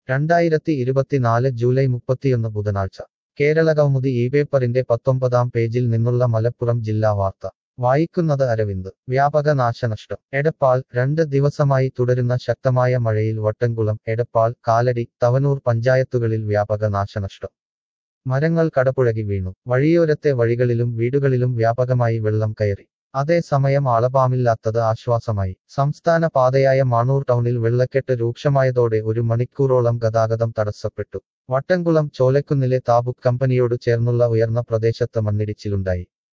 രണ്ടായിരത്തി ഇരുപത്തിനാല് ജൂലൈ മുപ്പത്തിയൊന്ന് ബുധനാഴ്ച കേരള കൗമുദി ഈ പേപ്പറിന്റെ പത്തൊമ്പതാം പേജിൽ നിന്നുള്ള മലപ്പുറം ജില്ലാ വാർത്ത വായിക്കുന്നത് അരവിന്ദ് വ്യാപക നാശനഷ്ടം എടപ്പാൾ രണ്ട് ദിവസമായി തുടരുന്ന ശക്തമായ മഴയിൽ വട്ടംകുളം എടപ്പാൾ കാലടി തവനൂർ പഞ്ചായത്തുകളിൽ വ്യാപക നാശനഷ്ടം മരങ്ങൾ കടപുഴകി വീണു വഴിയോരത്തെ വഴികളിലും വീടുകളിലും വ്യാപകമായി വെള്ളം കയറി അതേസമയം ആളപാമില്ലാത്തത് ആശ്വാസമായി സംസ്ഥാന പാതയായ മാണൂർ ടൗണിൽ വെള്ളക്കെട്ട് രൂക്ഷമായതോടെ ഒരു മണിക്കൂറോളം ഗതാഗതം തടസ്സപ്പെട്ടു വട്ടംകുളം ചോലക്കുന്നിലെ താബുക്ക് കമ്പനിയോട് ചേർന്നുള്ള ഉയർന്ന പ്രദേശത്ത് മണ്ണിടിച്ചിലുണ്ടായി